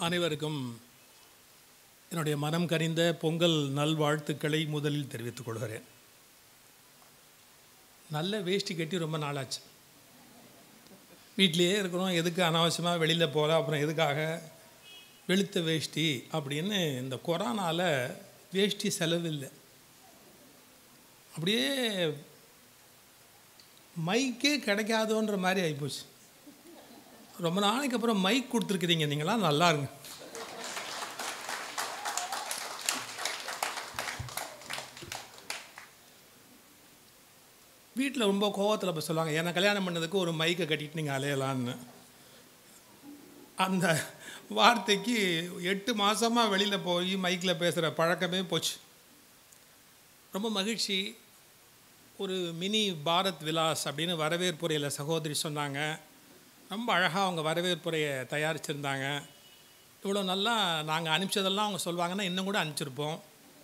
அனைவருக்கும் என்னுடைய மனம் கனிந்த பொங்கல் நல்வாழ்த்துக்களை முதலில் தெரிவித்துக் கொள்கிறேன் நல்ல வேஷ்டி கட்டி ரொம்ப நாளாச்சு வீட்டிலேயே இருக்கிறோம் எதுக்கு அனாவசியமாக வெளியில் போகலாம் அப்புறம் எதுக்காக வெளுத்த வேஷ்டி அப்படின்னு இந்த கொரோனாவில் வேஷ்டி செலவில்லை அப்படியே மைக்கே கிடைக்காதோன்ற மாதிரி ஆகிப்போச்சு ரொம்ப நாளைக்கு அப்புறம் மைக் கொடுத்துருக்குறீங்க நீங்களாம் நல்லா இருங்க வீட்டில் ரொம்ப கோவத்தில் இப்போ சொல்லுவாங்க என்னை கல்யாணம் பண்ணதுக்கு ஒரு மைக்கை கட்டிட்டு நீங்கள் அலையலான்னு அந்த வார்த்தைக்கு எட்டு மாதமாக வெளியில் போய் மைக்கில் பேசுகிற பழக்கமே போச்சு ரொம்ப மகிழ்ச்சி ஒரு மினி பாரத் விலாஸ் அப்படின்னு வரவேற்புரையில் சகோதரி சொன்னாங்க ரொம்ப அழகாக அவங்க வரவேற்புரையை தயாரிச்சிருந்தாங்க இவ்வளோ நல்லா நாங்கள் அனுப்பிச்சதெல்லாம் அவங்க சொல்லுவாங்கன்னா இன்னும் கூட அனுப்பிச்சிருப்போம்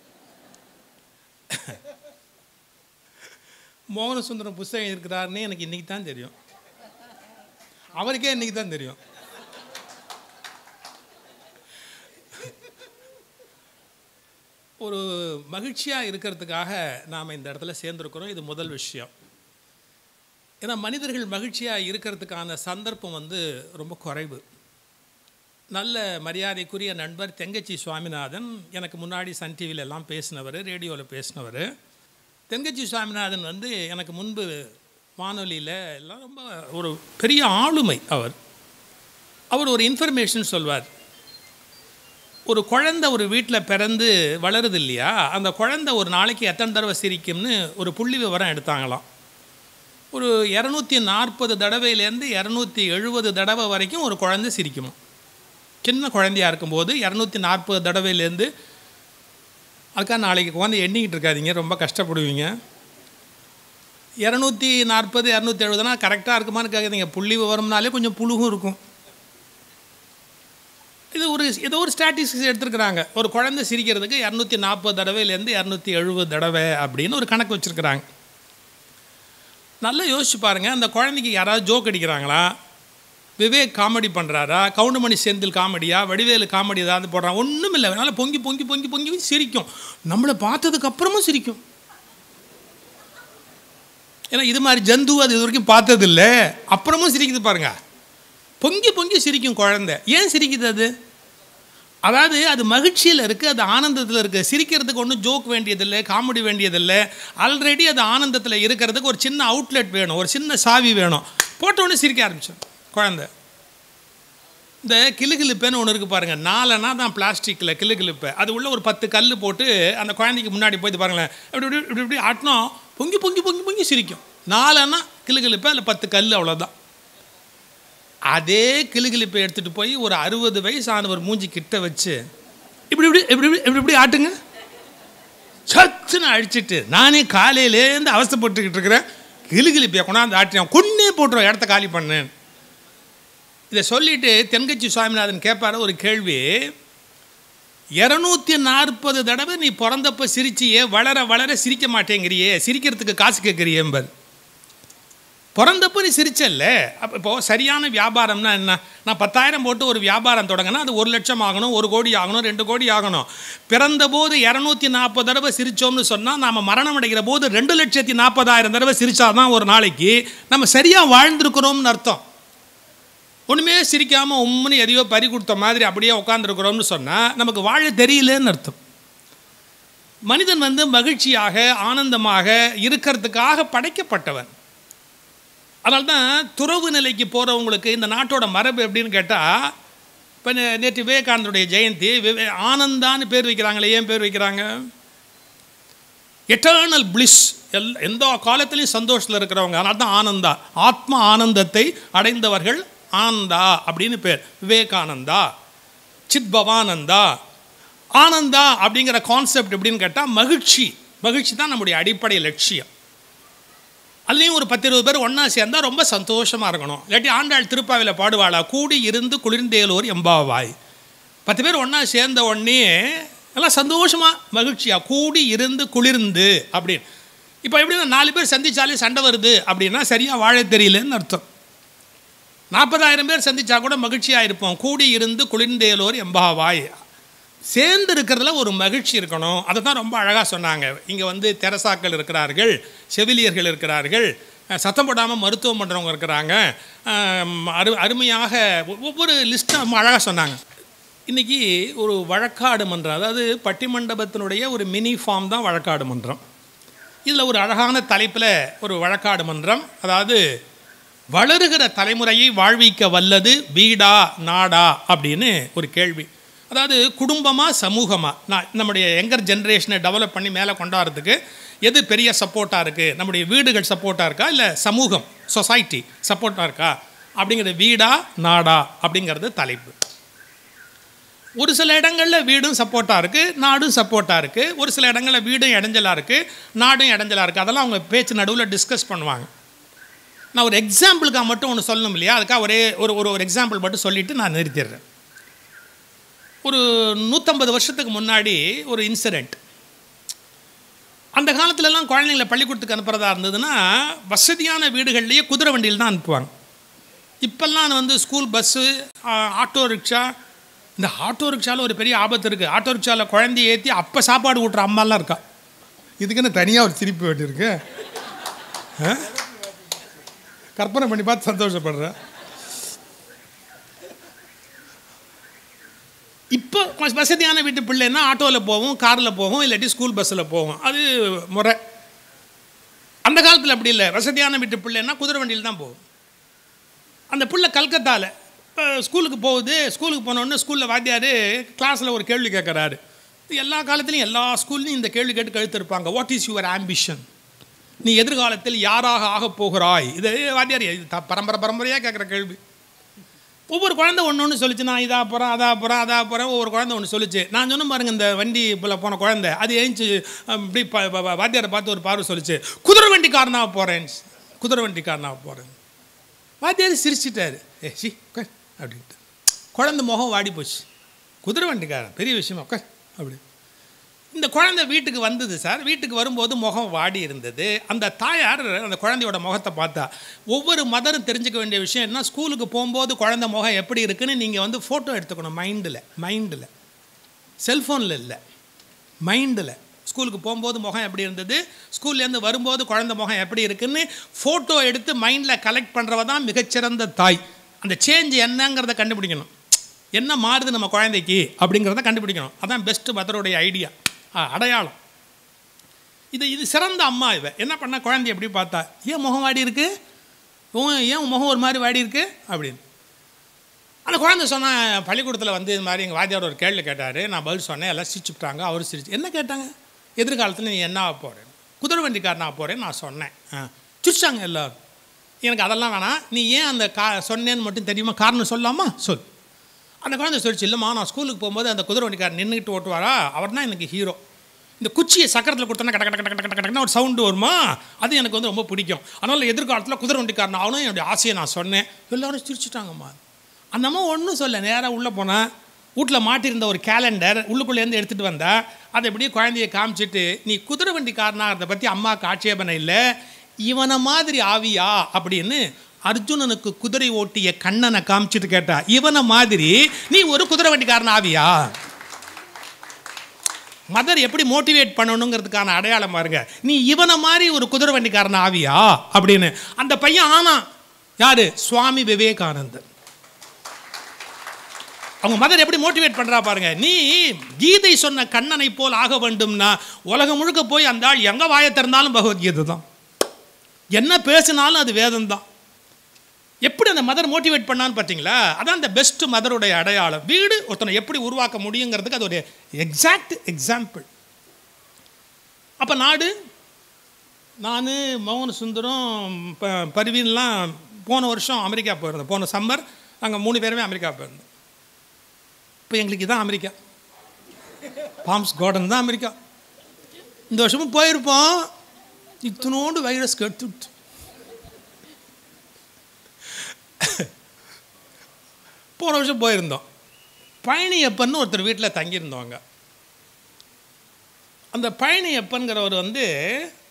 மோகன சுந்தரம் புஸ்தகம் இருக்கிறாருன்னு எனக்கு இன்றைக்கி தான் தெரியும் அவருக்கே இன்றைக்கி தான் தெரியும் ஒரு மகிழ்ச்சியாக இருக்கிறதுக்காக நாம் இந்த இடத்துல சேர்ந்துருக்கிறோம் இது முதல் விஷயம் ஏன்னா மனிதர்கள் மகிழ்ச்சியாக இருக்கிறதுக்கான சந்தர்ப்பம் வந்து ரொம்ப குறைவு நல்ல மரியாதைக்குரிய நண்பர் தெங்கச்சி சுவாமிநாதன் எனக்கு முன்னாடி சன் டிவியில் எல்லாம் பேசினவர் ரேடியோவில் பேசினவர் தெங்கச்சி சுவாமிநாதன் வந்து எனக்கு முன்பு வானொலியில் எல்லாம் ரொம்ப ஒரு பெரிய ஆளுமை அவர் அவர் ஒரு இன்ஃபர்மேஷன் சொல்வார் ஒரு குழந்தை ஒரு வீட்டில் பிறந்து வளருது இல்லையா அந்த குழந்தை ஒரு நாளைக்கு எத்தனை தடவை சிரிக்கும்னு ஒரு புள்ளி விவரம் எடுத்தாங்களாம் ஒரு இரநூத்தி நாற்பது தடவையிலேருந்து இரநூத்தி எழுபது தடவை வரைக்கும் ஒரு குழந்தை சிரிக்குமா சின்ன குழந்தையாக இருக்கும்போது இரநூத்தி நாற்பது தடவையிலேருந்து அதுக்காக நாளைக்கு குழந்தை எண்ணிக்கிட்டு இருக்காதீங்க ரொம்ப கஷ்டப்படுவீங்க இரநூத்தி நாற்பது இரநூத்தி எழுபதுனா கரெக்டாக இருக்குமான்னு கேட்குறீங்க புள்ளி விவரம்னாலே கொஞ்சம் புழுகும் இருக்கும் இது ஒரு ஏதோ ஒரு ஸ்டாட்டிஸ்டிக்ஸ் எடுத்துருக்குறாங்க ஒரு குழந்தை சிரிக்கிறதுக்கு இரநூத்தி நாற்பது தடவையிலேருந்து இரநூத்தி எழுபது தடவை அப்படின்னு ஒரு கணக்கு வச்சுருக்குறாங்க நல்லா யோசிச்சு பாருங்கள் அந்த குழந்தைக்கு யாராவது ஜோக் அடிக்கிறாங்களா விவேக் காமெடி பண்ணுறாரா கவுண்டமணி செந்தில் காமெடியா வடிவேலு காமெடி ஏதாவது போடுறான் ஒன்றும் இல்லை அதனால் பொங்கி பொங்கி பொங்கி பொங்கி சிரிக்கும் நம்மளை பார்த்ததுக்கு அப்புறமும் சிரிக்கும் ஏன்னா இது மாதிரி ஜந்து அது இது வரைக்கும் பார்த்ததில்ல அப்புறமும் சிரிக்குது பாருங்க பொங்கி பொங்கி சிரிக்கும் குழந்தை ஏன் சிரிக்குது அது அதாவது அது மகிழ்ச்சியில் இருக்குது அது ஆனந்தத்தில் இருக்குது சிரிக்கிறதுக்கு ஒன்றும் ஜோக் வேண்டியதில்லை காமெடி வேண்டியதில்லை ஆல்ரெடி அது ஆனந்தத்தில் இருக்கிறதுக்கு ஒரு சின்ன அவுட்லெட் வேணும் ஒரு சின்ன சாவி வேணும் போட்டோடனே சிரிக்க ஆரம்பிச்சோம் குழந்தை இந்த கிளுகிழுப்பேன்னு ஒன்று இருக்குது பாருங்கள் நாலனா தான் பிளாஸ்டிக்கில் கிளுகிழுப்பை அது உள்ள ஒரு பத்து கல் போட்டு அந்த குழந்தைக்கு முன்னாடி போய் பாருங்களேன் இப்படி இப்படி இப்படி இப்படி ஆட்டினோம் பொங்கி பொங்கி பொங்கி பொங்கி சிரிக்கும் நாலனா கிளுகிழுப்பை அதில் பத்து கல் அவ்வளோதான் அதே கிளுகிழிப்பை எடுத்துகிட்டு போய் ஒரு அறுபது வயசானவர் மூஞ்சி கிட்ட வச்சு இப்படி இப்படி இப்படி இப்படி இப்படி இப்படி ஆட்டுங்க சச்சுன்னு அழிச்சிட்டு நானே காலையிலேருந்து அவஸ்தப்பட்டுக்கிட்டு இருக்கிறேன் கிளுகிழிப்பையை கொண்டாந்து ஆட்டினேன் கொன்னே போட்டுரும் இடத்த காலி பண்ணேன் இதை சொல்லிட்டு தென்கட்சி சுவாமிநாதன் கேட்பார ஒரு கேள்வி இரநூத்தி நாற்பது தடவை நீ பிறந்தப்ப சிரிச்சியே வளர வளர சிரிக்க மாட்டேங்கிறியே சிரிக்கிறதுக்கு காசு கேட்குறியே என்பது பிறந்தப்போ நீ சிரிச்சல்ல அப்போ இப்போது சரியான வியாபாரம்னா என்ன நான் பத்தாயிரம் போட்டு ஒரு வியாபாரம் தொடங்கினா அது ஒரு லட்சம் ஆகணும் ஒரு கோடி ஆகணும் ரெண்டு கோடி ஆகணும் பிறந்தபோது இரநூத்தி நாற்பது தடவை சிரித்தோம்னு சொன்னால் நாம் மரணம் அடைகிற போது ரெண்டு லட்சத்தி நாற்பதாயிரம் தடவை சிரித்தாதான் ஒரு நாளைக்கு நம்ம சரியாக வாழ்ந்திருக்கிறோம்னு அர்த்தம் ஒன்றுமே சிரிக்காமல் உம்முன்னு எதையோ பறி கொடுத்த மாதிரி அப்படியே உட்காந்துருக்குறோம்னு சொன்னால் நமக்கு வாழ தெரியலன்னு அர்த்தம் மனிதன் வந்து மகிழ்ச்சியாக ஆனந்தமாக இருக்கிறதுக்காக படைக்கப்பட்டவன் அதனால தான் துறவு நிலைக்கு போகிறவங்களுக்கு இந்த நாட்டோட மரபு எப்படின்னு கேட்டால் இப்போ நேற்று விவேகானந்தருடைய ஜெயந்தி விவே ஆனந்தான்னு பேர் வைக்கிறாங்களே ஏன் பேர் வைக்கிறாங்க எட்டர்னல் பிளிஸ் எல் எந்த காலத்துலேயும் சந்தோஷத்தில் இருக்கிறவங்க அதனால தான் ஆனந்தா ஆத்ம ஆனந்தத்தை அடைந்தவர்கள் ஆனந்தா அப்படின்னு பேர் விவேகானந்தா சித் பவானந்தா ஆனந்தா அப்படிங்கிற கான்செப்ட் எப்படின்னு கேட்டால் மகிழ்ச்சி மகிழ்ச்சி தான் நம்முடைய அடிப்படை லட்சியம் அதுலேயும் ஒரு பத்து இருபது பேர் ஒன்றா சேர்ந்தால் ரொம்ப சந்தோஷமாக இருக்கணும் இல்லாட்டி ஆண்டாள் திருப்பாவையில் பாடுவாளா கூடி இருந்து குளிர்ந்தேலோர் எம்பாவாய் பத்து பேர் ஒன்றா சேர்ந்த உடனே எல்லாம் சந்தோஷமாக மகிழ்ச்சியாக கூடி இருந்து குளிர்ந்து அப்படின்னு இப்போ எப்படின்னா நாலு பேர் சந்திச்சாலே சண்டை வருது அப்படின்னா சரியாக வாழ தெரியலன்னு அர்த்தம் நாற்பதாயிரம் பேர் சந்திச்சா கூட மகிழ்ச்சியாக இருப்போம் கூடி இருந்து குளிர்ந்தேலோர் எம்பாவாய் சேர்ந்து இருக்கிறதுல ஒரு மகிழ்ச்சி இருக்கணும் அதை தான் ரொம்ப அழகாக சொன்னாங்க இங்கே வந்து தெரசாக்கள் இருக்கிறார்கள் செவிலியர்கள் இருக்கிறார்கள் அஹ் சத்தம் போடாமல் மருத்துவம் பண்ணுறவங்க இருக்கிறாங்க அஹ் அரு அருமையாக ஒ- ஒவ்வொரு லிஸ்ட்டும் ரொம்ப அழகாக சொன்னாங்க இன்றைக்கி ஒரு வழக்காடு மன்றம் அதாவது பட்டிமண்டபத்தினுடைய ஒரு மினி ஃபார்ம் தான் வழக்காடு மன்றம் இதில் ஒரு அழகான தலைப்பில் ஒரு வழக்காடு மன்றம் அதாவது வளருகிற தலைமுறையை வாழ்விக்க வல்லது வீடா நாடா அப்படின்னு ஒரு கேள்வி அதாவது குடும்பமாக சமூகமாக நான் நம்முடைய யங்கர் ஜென்ரேஷனை டெவலப் பண்ணி மேலே கொண்டாடுறதுக்கு எது பெரிய சப்போர்ட்டாக இருக்குது நம்முடைய வீடுகள் சப்போர்ட்டாக இருக்கா இல்லை சமூகம் சொசைட்டி சப்போர்ட்டாக இருக்கா அப்படிங்கிறது வீடா நாடா அப்படிங்கிறது தலைப்பு ஒரு சில இடங்களில் வீடும் சப்போர்ட்டாக இருக்குது நாடும் சப்போர்ட்டாக இருக்குது ஒரு சில இடங்களில் வீடும் இடைஞ்சலாக இருக்குது நாடும் இடைஞ்சலாக இருக்குது அதெல்லாம் அவங்க பேச்சு நடுவில் டிஸ்கஸ் பண்ணுவாங்க நான் ஒரு எக்ஸாம்பிளுக்காக மட்டும் ஒன்று சொல்லணும் இல்லையா அதுக்காக ஒரே ஒரு ஒரு ஒரு எக்ஸாம்பிள் மட்டும் சொல்லிவிட்டு நான் நிறுத்திடுறேன் ஒரு நூற்றம்பது வருஷத்துக்கு முன்னாடி ஒரு இன்சிடெண்ட் அந்த காலத்துலலாம் குழந்தைங்களை பள்ளிக்கூடத்துக்கு அனுப்புகிறதா இருந்ததுன்னா வசதியான வீடுகள்லேயே குதிரை வண்டியில் தான் அனுப்புவாங்க இப்போல்லாம் வந்து ஸ்கூல் பஸ்ஸு ஆட்டோ ரிக்ஷா இந்த ஆட்டோ ரிக்ஷாவில் ஒரு பெரிய ஆபத்து இருக்குது ஆட்டோ ரிக்ஷாவில் குழந்தைய ஏற்றி அப்போ சாப்பாடு ஊட்டுற அம்மாலாம் இருக்கா இதுக்குன்னு தனியாக ஒரு சிரிப்பு வேண்டியிருக்கு ஆ? கற்பனை பண்ணி பார்த்து சந்தோஷப்படுறேன் இப்போ கொஞ்சம் வசதியான வீட்டு பிள்ளைன்னா ஆட்டோவில் போவோம் காரில் போவோம் இல்லாட்டி ஸ்கூல் பஸ்ஸில் போவோம் அது முறை அந்த காலத்தில் அப்படி இல்லை வசதியான வீட்டு பிள்ளைன்னா குதிரை வண்டியில் தான் போகும் அந்த பிள்ளை கல்கத்தாவில் இப்போ ஸ்கூலுக்கு போகுது ஸ்கூலுக்கு போனோடனே ஸ்கூலில் வாத்தியார் கிளாஸில் ஒரு கேள்வி கேட்குறாரு எல்லா காலத்துலையும் எல்லா ஸ்கூல்லையும் இந்த கேள்வி கேட்டு கழுத்திருப்பாங்க வாட் இஸ் யுவர் ஆம்பிஷன் நீ எதிர்காலத்தில் யாராக ஆகப் போகிறாய் இது வாத்தியார் இது த- பரம்பரை பரம்பரையாக கேட்குற கேள்வி ஒவ்வொரு குழந்தை ஒன்று ஒன்று சொல்லிச்சு நான் இதாக போகிறேன் அதாக போகிறேன் அதாக போகிறேன் ஒவ்வொரு குழந்தை ஒன்று சொல்லிச்சு நான் சொன்ன பாருங்க இந்த வண்டி போல போன குழந்தை அது ஏஞ்சி இப்படி ப ப- ப- வாத்தியாரை பார்த்து ஒரு பார்வை சொல்லிச்சு குதிரை வண்டிக்காரனாக போகிறேன் குதிரை வண்டிக்காரனாக போகிறேன் வாத்தியார் சிரிச்சிட்டாரு ஏ சி உட்கார் அப்படின்ட்டு குழந்தை முகம் வாடி போச்சு குதிரை வண்டிக்காரன் பெரிய விஷயமா உட்கார் அப்படி இந்த குழந்தை வீட்டுக்கு வந்தது சார் வீட்டுக்கு வரும்போது முகம் வாடி இருந்தது அந்த தாயார் அந்த குழந்தையோட முகத்தை பார்த்தா ஒவ்வொரு மதரும் தெரிஞ்சுக்க வேண்டிய விஷயம் என்ன ஸ்கூலுக்கு போகும்போது குழந்தை முகம் எப்படி இருக்குன்னு நீங்கள் வந்து ஃபோட்டோ எடுத்துக்கணும் மைண்டில் மைண்டில் செல்ஃபோனில் இல்லை மைண்டில் ஸ்கூலுக்கு போகும்போது முகம் எப்படி இருந்தது ஸ்கூல்லேருந்து வரும்போது குழந்தை முகம் எப்படி இருக்குன்னு ஃபோட்டோ எடுத்து மைண்டில் கலெக்ட் பண்ணுறவ தான் மிகச்சிறந்த தாய் அந்த சேஞ்ச் என்னங்கிறத கண்டுபிடிக்கணும் என்ன மாறுது நம்ம குழந்தைக்கு அப்படிங்கிறத கண்டுபிடிக்கணும் அதான் பெஸ்ட்டு மதருடைய ஐடியா அடையாளம் இது இது சிறந்த அம்மா இவ என்ன பண்ண குழந்தை எப்படி பார்த்தா ஏன் முகம் வாடி இருக்கு உன் ஏன் உன் முகம் ஒரு மாதிரி வாடி இருக்கு அப்படின்னு அந்த குழந்தை சொன்ன பள்ளிக்கூடத்தில் வந்து இது மாதிரி எங்கள் வாத்தியார் ஒரு கேள்வி கேட்டார் நான் பதில் சொன்னேன் எல்லாம் சிரிச்சுட்டாங்க அவர் சிரிச்சு என்ன கேட்டாங்க எதிர்காலத்தில் நீ என்ன ஆக போகிறேன் குதிரை வண்டிக்காரனாக போகிறேன் நான் சொன்னேன் ஆ சிரிச்சாங்க எல்லாரும் எனக்கு அதெல்லாம் வேணாம் நீ ஏன் அந்த கா சொன்னேன்னு மட்டும் தெரியுமா காரணம் சொல்லாமா சொல் அந்த குழந்தை சொல்லிச்சு இல்லைம்மா நான் ஸ்கூலுக்கு போகும்போது அந்த குதிரை வண்டிக்காரர் நின்றுக்கிட்டு ஓட்டுவாரா அவர் தான் எனக்கு ஹீரோ இந்த குச்சியை சக்கரத்தில் கொடுத்தோன்னா கட கட கட கட கட கடன்னு ஒரு சவுண்டு வருமா அது எனக்கு வந்து ரொம்ப பிடிக்கும் அதனால் எதிர்காலத்தில் குதிரை வண்டிக்காரன் ஆகணும் என்னுடைய ஆசையை நான் சொன்னேன் எல்லாரும் சிரிச்சிட்டாங்கம்மா அந்த அம்மா ஒன்றும் சொல்ல நேராக உள்ளே போனால் வீட்டில் மாட்டியிருந்த ஒரு கேலண்டர் உள்ளுக்குள்ளேருந்து எடுத்துகிட்டு வந்தா அதை எப்படியே குழந்தைய காமிச்சிட்டு நீ குதிரை வண்டிக்காரனாகிறத பற்றி அம்மாவுக்கு ஆட்சேபனை இல்லை இவனை மாதிரி ஆவியா அப்படின்னு அர்ஜுனனுக்கு குதிரை ஓட்டிய கண்ணனை காமிச்சிட்டு கேட்டா இவனை மாதிரி நீ ஒரு குதிரை வண்டிக்காரன் ஆவியா மதர் எப்படி மோட்டிவேட் பண்ணணுங்கிறதுக்கான அடையாளம் பாருங்க நீ இவனை மாதிரி ஒரு குதிரை வண்டிக்காரன் ஆவியா அப்படின்னு அந்த பையன் ஆனா யாரு சுவாமி விவேகானந்தர் அவங்க மதர் எப்படி மோட்டிவேட் பண்றா பாருங்க நீ கீதை சொன்ன கண்ணனை போல் ஆக வேண்டும்னா உலகம் முழுக்க போய் அந்த ஆள் எங்க வாயை திறந்தாலும் பகவத்கீதை தான் என்ன பேசினாலும் அது வேதம் தான் எப்படி அந்த மதர் மோட்டிவேட் பண்ணான்னு பார்த்தீங்களா அதான் அந்த பெஸ்ட் மதருடைய அடையாளம் வீடு ஒருத்தனை எப்படி உருவாக்க முடியுங்கிறதுக்கு அது ஒரு எக்ஸாக்ட் எக்ஸாம்பிள் அப்போ நாடு நான் மோகன சுந்தரம் ப பரிவீன்லாம் போன வருஷம் அமெரிக்கா போயிருந்தோம் போன சம்மர் நாங்கள் மூணு பேருமே அமெரிக்கா போயிருந்தோம் இப்போ எங்களுக்கு இதான் அமெரிக்கா பாம்ஸ் கார்டன் தான் அமெரிக்கா இந்த வருஷமும் போயிருப்போம் இத்தனோண்டு வைரஸ் கெடுத்துட்டு போன வருஷம் போயிருந்தோம் பழனியப்பன் ஒருத்தர் வீட்டில் தங்கியிருந்தோங்க அந்த பழனியப்பன்கிறவர் வந்து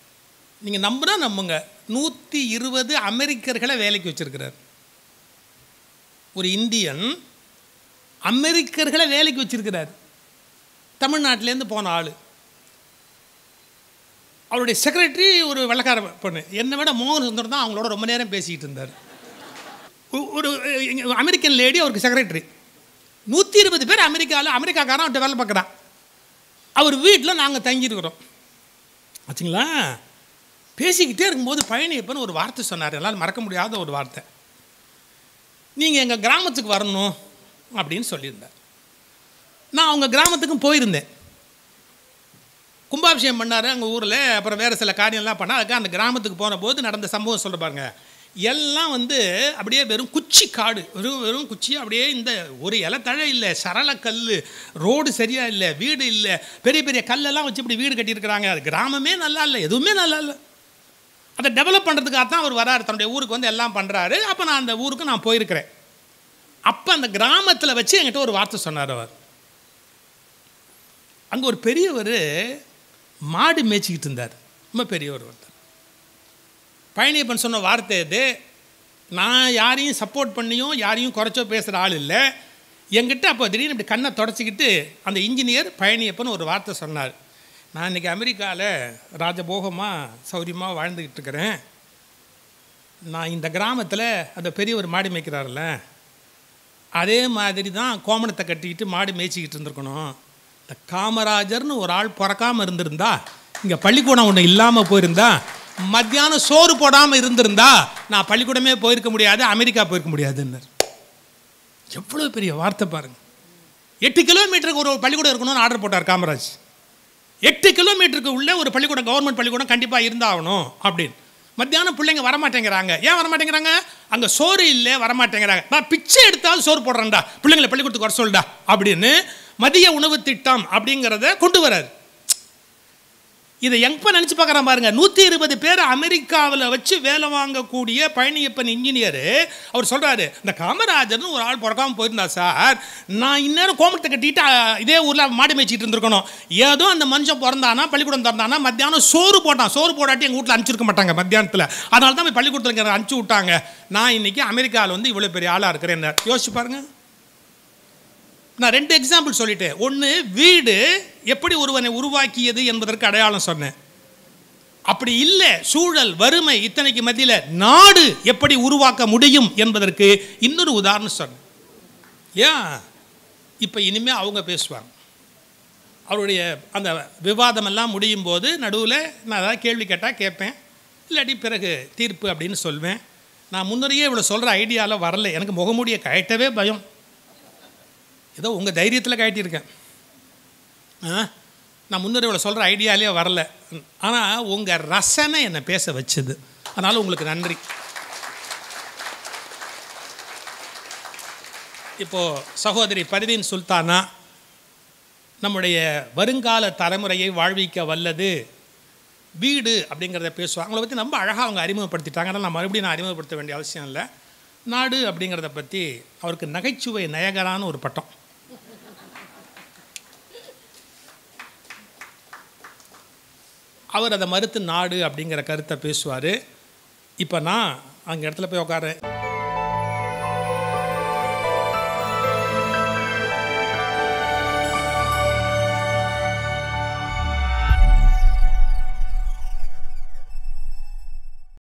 நீங்கள் நம்புனா நம்புங்க நூற்றி இருபது அமெரிக்கர்களை வேலைக்கு வச்சுருக்கிறார் ஒரு இந்தியன் அமெரிக்கர்களை வேலைக்கு வச்சிருக்கிறார் தமிழ்நாட்டிலேருந்து போன ஆள் அவருடைய செக்ரட்டரி ஒரு வெள்ளக்கார பொண்ணு என்னை விட மோகன் சுந்தரம் தான் அவங்களோட ரொம்ப நேரம் பேசிக்கிட்டு இருந்தார் ஒ- ஒரு அஹ், அமெரிக்கன் லேடி அவருக்கு செக்ரட்டரி நூற்றி இருபது பேர் அமெரிக்காவில் அமெரிக்காக்காரன் அவர்கிட்ட வேலை பார்க்குறான் அவர் வீட்டில் நாங்கள் தங்கியிருக்கிறோம் ஆச்சுங்களா பேசிக்கிட்டே இருக்கும்போது பழனியப்பன் ஒரு வார்த்தை சொன்னார் என்னால் மறக்க முடியாத ஒரு வார்த்தை நீங்கள் எங்கள் கிராமத்துக்கு வரணும் அப்படின்னு சொல்லியிருந்தார் நான் அவங்க கிராமத்துக்கும் போயிருந்தேன் கும்பாபிஷேகம் பண்ணார் அங்கே ஊரில் அப்புறம் வேறு சில காரியம்லாம் பண்ணால் அதுக்கு அந்த கிராமத்துக்கு போன போது நடந்த சம்பவம் சொல்ல பாருங்க எல்லாம் வந்து அப்படியே வெறும் குச்சி காடு வெறும் வெறும் குச்சி அப்படியே இந்த ஒரு இலத்தழை இல்லை சரள கல் ரோடு சரியாக இல்லை வீடு இல்லை பெரிய பெரிய கல்லெல்லாம் வச்சு இப்படி வீடு கட்டியிருக்கிறாங்க அது கிராமமே நல்லா இல்லை எதுவுமே நல்லா இல்லை அதை டெவலப் பண்ணுறதுக்காக தான் அவர் வராரு தன்னுடைய ஊருக்கு வந்து எல்லாம் பண்ணுறாரு அப்போ நான் அந்த ஊருக்கு நான் போயிருக்கிறேன் அப்போ அந்த கிராமத்தில் வச்சு என்கிட்ட ஒரு வார்த்தை சொன்னார் அவர் அங்கே ஒரு பெரியவர் மாடு மேய்ச்சிக்கிட்டு இருந்தார் ரொம்ப பெரியவர் ஒருத்தர் பழனியப்பன் சொன்ன வார்த்தை இது நான் யாரையும் சப்போர்ட் பண்ணியும் யாரையும் குறைச்சோ பேசுகிற ஆள் இல்லை என்கிட்ட அப்போ திடீர்னு இப்படி கண்ணை தொடச்சிக்கிட்டு அந்த இன்ஜினியர் பழனியப்பன் ஒரு வார்த்தை சொன்னார் நான் இன்றைக்கி அமெரிக்காவில் ராஜபோகமாக சௌரியமாக வாழ்ந்துக்கிட்டு இருக்கிறேன் நான் இந்த கிராமத்தில் அந்த பெரியவர் மாடு மேய்க்கிறார்ல அதே மாதிரி தான் கோமணத்தை கட்டிக்கிட்டு மாடு மேய்ச்சிக்கிட்டு இருந்திருக்கணும் இந்த காமராஜர்னு ஒரு ஆள் பிறக்காமல் இருந்திருந்தா இங்கே பள்ளிக்கூடம் ஒன்று இல்லாமல் போயிருந்தா மத்தியானம் சோறு போடாமல் இருந்திருந்தா நான் பள்ளிக்கூடமே போயிருக்க முடியாது அமெரிக்கா போயிருக்க முடியாதுன்னார் எவ்வளோ பெரிய வார்த்தை பாருங்க எட்டு கிலோமீட்டருக்கு ஒரு பள்ளிக்கூடம் இருக்கணும்னு ஆர்டர் போட்டார் காமராஜ் எட்டு கிலோமீட்டருக்கு உள்ள ஒரு பள்ளிக்கூடம் கவர்மெண்ட் பள்ளிக்கூடம் கண்டிப்பாக இருந்தாகணும் அப்படின்னு மத்தியானம் பிள்ளைங்க வரமாட்டேங்கிறாங்க ஏன் வரமாட்டேங்கிறாங்க அங்கே சோறு இல்லை வரமாட்டேங்கிறாங்க நான் பிச்சை எடுத்தாலும் சோறு போடுறேன்டா பிள்ளைங்களை பள்ளிக்கூடத்துக்கு வர சொல்லுடா அப்படின்னு மதிய உணவு திட்டம் அப்படிங்கிறத கொண்டு வராரு இதை எப்போ நினச்சி பார்க்குறான் பாருங்க நூற்றி இருபது பேர் அமெரிக்காவில் வச்சு வேலை வாங்கக்கூடிய பழனியப்பன் இன்ஜினியர் அவர் சொல்கிறாரு இந்த காமராஜர்னு ஒரு ஆள் பிறக்காம போயிருந்தா சார் நான் இந்நேரம் கோமத்தை கட்டிட்டு அஹ், இதே ஊரில் மாடு மேய்ச்சிட்டு இருந்திருக்கணும் ஏதோ அந்த மனுஷன் பிறந்தானா பள்ளிக்கூடம் திறந்தானா மத்தியானம் சோறு போட்டான் சோறு போடாட்டி எங்கள் வீட்டில் அனுப்பிச்சிருக்க மாட்டாங்க மத்தியானத்தில் அதனால தான் போய் பள்ளிக்கூடத்தில் எனக்கு அனுப்பிச்சி விட்டாங்க நான் இன்னைக்கு அமெரிக்காவில் வந்து இவ்வளோ பெரிய ஆளாக இருக்கிறேன் யோசிச்சு பாருங்க நான் ரெண்டு எக்ஸாம்பிள் சொல்லிட்டேன் ஒன்று வீடு எப்படி ஒருவனை உருவாக்கியது என்பதற்கு அடையாளம் சொன்னேன் அப்படி இல்லை சூழல் வறுமை இத்தனைக்கு மத்தியில் நாடு எப்படி உருவாக்க முடியும் என்பதற்கு இன்னொரு உதாரணம் சொன்னேன் ஏன் இப்போ இனிமேல் அவங்க பேசுவாங்க அவருடைய அந்த விவாதமெல்லாம் முடியும் போது நடுவில் நான் ஏதாவது கேள்வி கேட்டால் கேட்பேன் இல்லாட்டி பிறகு தீர்ப்பு அப்படின்னு சொல்வேன் நான் முன்னரையே இவ்வளோ சொல்கிற ஐடியாவில் வரல எனக்கு முகமூடியை கழட்டவே பயம் ஏதோ உங்கள் தைரியத்தில் கழட்டியிருக்கேன் ஆ நான் முன்னரே இவ்வளோ சொல்கிற ஐடியாலே வரல ஆனால் உங்கள் ரசனை என்னை பேச வச்சது அதனால் உங்களுக்கு நன்றி இப்போது சகோதரி பரிதீன் சுல்தானா நம்முடைய வருங்கால தலைமுறையை வாழ்விக்க வல்லது வீடு அப்படிங்கிறத பேசுவாங்க அவங்கள பற்றி ரொம்ப அழகாக அவங்க அறிமுகப்படுத்திட்டாங்க ஆனால் நான் மறுபடியும் நான் அறிமுகப்படுத்த வேண்டிய அவசியம் இல்லை நாடு அப்படிங்கிறத பற்றி அவருக்கு நகைச்சுவை நயகரான ஒரு பட்டம் அவர் அதை மறுத்து நாடு அப்படிங்கிற கருத்தை பேசுவார் இப்போ நான் அங்கே இடத்துல போய் உட்காரேன்